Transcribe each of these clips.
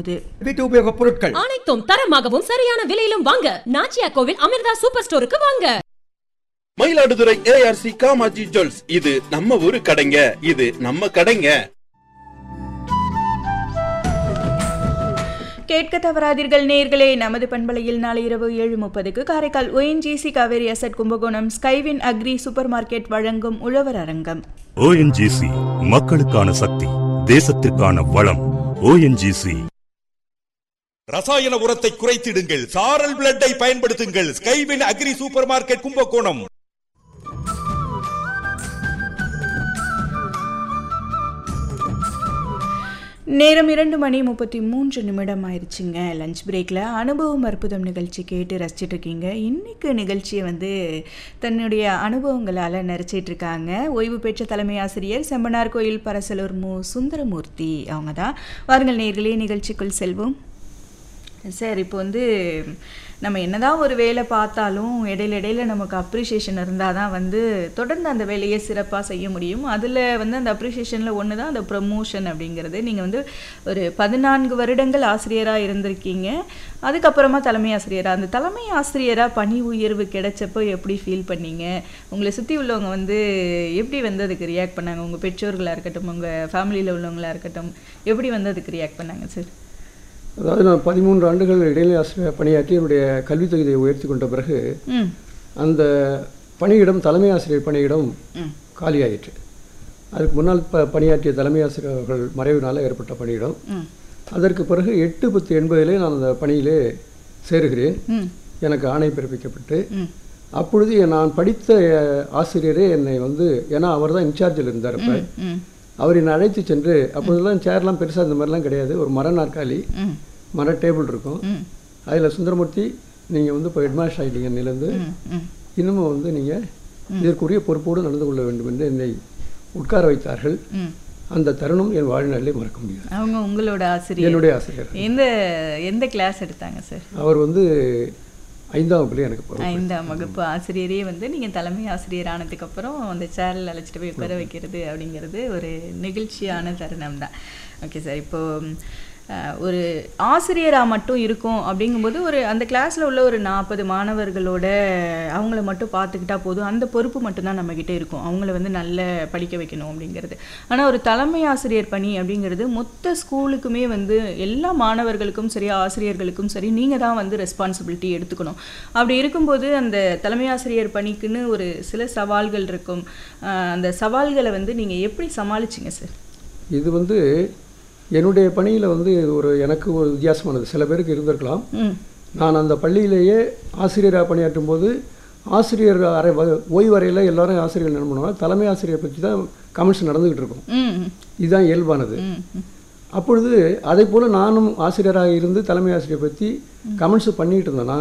போகுது வீட்டு உபயோகப் பொருட்கள் அனைத்தும் தரமாகவும் சரியான விலையிலும் வாங்க நாச்சியா கோவில் அமிர்தா சூப்பர் ஸ்டோருக்கு வாங்க மயிலாடுதுறை ஏஆர்சி காமாஜி ஜுவல்ஸ் இது நம்ம ஊரு கடைங்க இது நம்ம கடைங்க கேட்க தவறாதீர்கள் நேர்களே நமது பண்பலையில் நாளை இரவு ஏழு முப்பதுக்கு Karaikal ONGC Kaveri asset Kumbakonam Skywin agri super market வழங்கும் உழவர் அரங்கம் ஓஎன்ஜிசி மக்களுக்கான சக்தி தேசத்திற்கான வளம் ஓஎன்ஜிசி ரசாயன உரத்தை குறைத்திடுங்கள் சாரல் பிளட்டை பயன்படுத்துங்கள் Skywin agri super market Kumbakonam நேரம் இரண்டு மணி முப்பத்தி மூன்று நிமிடம் ஆயிடுச்சுங்க லஞ்ச் பிரேக்கில் அனுபவம் அற்புதம் நிகழ்ச்சி கேட்டு ரசிச்சிட்டு இருக்கீங்க இன்னைக்கு நிகழ்ச்சியை வந்து தன்னுடைய அனுபவங்களால் நிறைச்சிட்டு இருக்காங்க ஓய்வு பெற்ற தலைமை ஆசிரியர் செம்பனார் கோயில் பரசலூர் மு சுந்தரமூர்த்தி அவங்க தான் வாருங்கள் நேர்களே நிகழ்ச்சிக்குள் செல்வோம் சார் இப்போ வந்து நம்ம என்னதான் ஒரு வேலை பார்த்தாலும் இடையில இடையில நமக்கு அப்ரிஷியேஷன் இருந்தால் தான் வந்து தொடர்ந்து அந்த வேலையை சிறப்பாக செய்ய முடியும் அதில் வந்து அந்த அப்ரிஷியேஷனில் ஒன்று தான் அந்த ப்ரமோஷன் அப்படிங்கிறது நீங்கள் வந்து ஒரு பதினான்கு வருடங்கள் ஆசிரியராக இருந்திருக்கீங்க அதுக்கப்புறமா தலைமை ஆசிரியராக அந்த தலைமை ஆசிரியராக பணி உயர்வு கிடைச்சப்போ எப்படி ஃபீல் பண்ணீங்க உங்களை சுற்றி உள்ளவங்க வந்து எப்படி வந்து அதுக்கு ரியாக்ட் பண்ணாங்க உங்கள் பெற்றோர்களாக இருக்கட்டும் உங்கள் ஃபேமிலியில் உள்ளவங்களாக இருக்கட்டும் எப்படி வந்து அதுக்கு ரியாக்ட் பண்ணாங்க சார் அதாவது நான் பதிமூன்று ஆண்டுகள் இடைநிலை ஆசிரியர் பணியாற்றி என்னுடைய கல்வித் தகுதியை உயர்த்தி கொண்ட பிறகு ம் அந்த பணியிடம் தலைமை ஆசிரியர் பணியிடம் காலியாயிற்று அதுக்கு முன்னால் ப பணியாற்றிய தலைமை ஆசிரியர் அவர்கள் மறைவினால் ஏற்பட்ட பணியிடம் ம் அதற்கு பிறகு எட்டு பத்து எண்பதிலே நான் அந்த பணியிலே சேருகிறேன் ம் எனக்கு ஆணை பிறப்பிக்கப்பட்டு ம் அப்பொழுது நான் படித்த அஹ், ஆசிரியரே என்னை வந்து ஏன்னா அவர் தான் இன்சார்ஜில் இருந்தார் அப்போ ம் அவர் என்னை அழைத்து சென்று அப்பொழுதெல்லாம் சேர்லாம் பெருசாக இந்த மாதிரிலாம் கிடையாது ஒரு மர நாற்காலி ம் மர டேபிள் இருக்கும் ம் அதில் சுந்தரமூர்த்தி நீங்கள் வந்து இப்போ ஹெட்மாஸ்டர் ஆகிட்டீங்க இன்னிலேருந்து ம் ம் இன்னமும் வந்து நீங்கள் இதற்குரிய பொறுப்போடு நடந்து கொள்ள வேண்டும் என்று என்னை உட்கார வைத்தார்கள் ம் அந்த தருணம் என் வாழ்நாளிலே மறக்க முடியாது அவங்க உங்களோட ஆசிரியர் என்னுடைய ஆசிரியர் எந்த எந்த கிளாஸ் எடுத்தாங்க சார் அவர் வந்து ஐந்தாம் வகுப்புல எனக்கு பொறுப்பு. ஐந்தாம் வகுப்பு ஆசிரியரே வந்து நீங்கள் தலைமை ஆசிரியர் ஆனதுக்கு அப்புறம் அந்த சேரில் அழைச்சிட்டு போய் உட்கார வைக்கிறது அப்படிங்கிறது ஒரு நெகிழ்ச்சியான தருணம் தான் ஓகே சார் இப்போ அஹ், ஒரு ஆசிரியராக மட்டும் இருக்கும் அப்படிங்கும்போது ஒரு அந்த கிளாஸில் உள்ள ஒரு நாற்பது மாணவர்களோட அவங்கள மட்டும் பார்த்துக்கிட்டா போதும் அந்த பொறுப்பு மட்டும்தான் நம்மக்கிட்ட இருக்கும் அவங்கள வந்து நல்ல படிக்க வைக்கணும் அப்படிங்கிறது ஆனால் ஒரு தலைமை ஆசிரியர் பணி அப்படிங்கிறது மொத்த ஸ்கூலுக்குமே வந்து எல்லா மாணவர்களுக்கும் சரி ஆசிரியர்களுக்கும் சரி நீங்கள் தான் வந்து ரெஸ்பான்சிபிலிட்டி எடுத்துக்கணும் அப்படி இருக்கும்போது அந்த தலைமை ஆசிரியர் பணிக்குன்னு ஒரு சில சவால்கள் இருக்கும் அஹ் அந்த சவால்களை வந்து நீங்கள் எப்படி சமாளிச்சிங்க சார் இது வந்து என்னுடைய பணியில் வந்து இது ஒரு எனக்கு ஒரு வித்தியாசமானது சில பேருக்கு இருந்திருக்கலாம் ம் நான் அந்த பள்ளியிலேயே ஆசிரியராக பணியாற்றும் போது ஆசிரியர் அறை வ- ஓய்வு அறையில் எல்லாரும் ஆசிரியர்கள் என்ன பண்ணுவாங்க தலைமை ஆசிரியரை பற்றி தான் கமெண்ட்ஸ் நடந்துக்கிட்டு இருக்கும் ம் இதுதான் இயல்பானது ம் ம் அப்பொழுது அதே போல் நானும் ஆசிரியராக இருந்து தலைமை ஆசிரியரை பற்றி கமெண்ட்ஸ் பண்ணிட்டு இருந்தேன்னா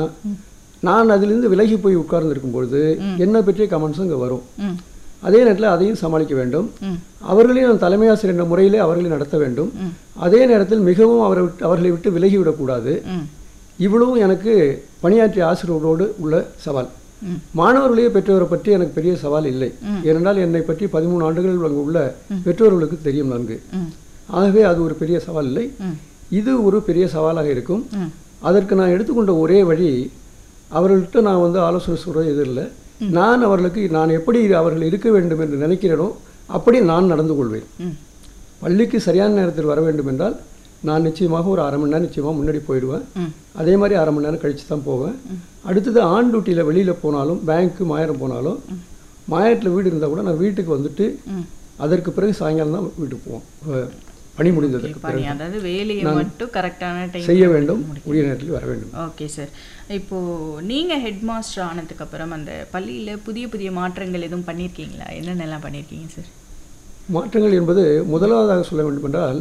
நான் அதிலிருந்து விலகி போய் உட்கார்ந்துருக்கும் பொழுது என்னை பற்றிய கமெண்ட்ஸும் இங்கே வரும் ம் அதே நேரத்தில் அதையும் சமாளிக்க வேண்டும் ம். அவர்களையும் நான் தலைமை ஆசிரியர் என்ற முறையிலே அவர்களை நடத்த வேண்டும் அதே நேரத்தில் மிகவும் அவரை விட்டு அவர்களை விட்டு விலகி விடக்கூடாது ம் இவ்வளவும் எனக்கு பணியாற்றிய ஆசிரியர்களோடு உள்ள சவால் ம். மாணவர்களையே பெற்றோரை பற்றி எனக்கு பெரிய சவால் இல்லை ஏனென்றால் என்னை பற்றி பதிமூணு ஆண்டுகள் அங்கு உள்ள பெற்றோர்களுக்கு தெரியும் நன்கு ம் ஆகவே அது ஒரு பெரிய சவால் இல்லை ம். இது ஒரு பெரிய சவாலாக இருக்கும் ம். அதற்கு நான் எடுத்துக்கொண்ட ஒரே வழி அவர்கள்ட்ட நான் வந்து ஆலோசனை சொல்கிறது எதுவும் இல்லை நான் அவர்களுக்கு நான் எப்படி அவர்கள் இருக்க வேண்டும் என்று நினைக்கிறேனோ அப்படி நான் நடந்து கொள்வேன் ம் பள்ளிக்கு சரியான நேரத்தில் வர வேண்டும் என்றால் நான் நிச்சயமாக ஒரு அரை மணி நேரம் நிச்சயமாக முன்னாடி போயிடுவேன் ம். அதே மாதிரி அரை மணி நேரம் கழித்து தான் போவேன் அடுத்தது ஆண் டியூட்டியில் வெளியில் போனாலும் பேங்க்கு மாயரம் போனாலும் மாயத்தில் வீடு இருந்தால் கூட நான் வீட்டுக்கு வந்துட்டு அதற்கு பிறகு சாயங்காலம் தான் வீட்டுக்கு போவோம் அஹ் பணி முடிந்ததற்கு பணி பிறகு அதாவது வேலையை மட்டும் கரெக்டான டைம் செய்ய வேண்டும் உரிய நேரத்தில் வர வேண்டும் ஓகே சார் இப்போ நீங்க ஹெட் மாஸ்டர் ஆனதுக்கு அப்புறம் அந்த பள்ளியில புதிய புதிய மாற்றங்கள் எதுவும் பண்ணியிருக்கீங்களா என்னென்னலாம் பண்ணியிருக்கீங்க சார் மாற்றங்கள் என்பது முதலாவதாக சொல்ல வேண்டும் என்றால்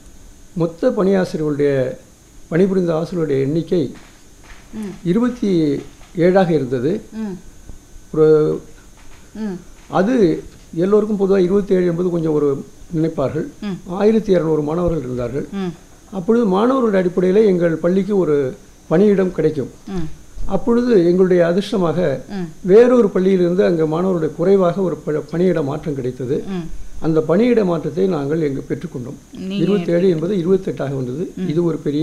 மொத்த பணியாசிரியர்களுடைய பணிபுரிந்த ஆசிரியர்களுடைய எண்ணிக்கை இருபத்தி ஏழாக இருந்தது ம் ஒரு ம் அது எல்லோருக்கும் பொதுவாக இருபத்தி ஏழு என்பது கொஞ்சம் ஒரு நினைப்பார்கள் ஆயிரத்தி இரநூறு மாணவர்கள் இருந்தார்கள் ம் அப்பொழுது மாணவர்களுடைய அடிப்படையில் எங்கள் பள்ளிக்கு ஒரு பணியிடம் கிடைக்கும் ம் அப்பொழுது எங்களுடைய அதிர்ஷ்டமாக ம். வேறொரு பள்ளியிலிருந்து அங்கே மாணவருடைய குறைவாக ஒரு ப- பணியிட மாற்றம் கிடைத்தது ம் அந்த பணியிட மாற்றத்தை நாங்கள் எங்கு பெற்றுக்கொண்டோம் நீங்க இருபத்தேழு என்பது இருபத்தெட்டாக வந்தது இது ஒரு பெரிய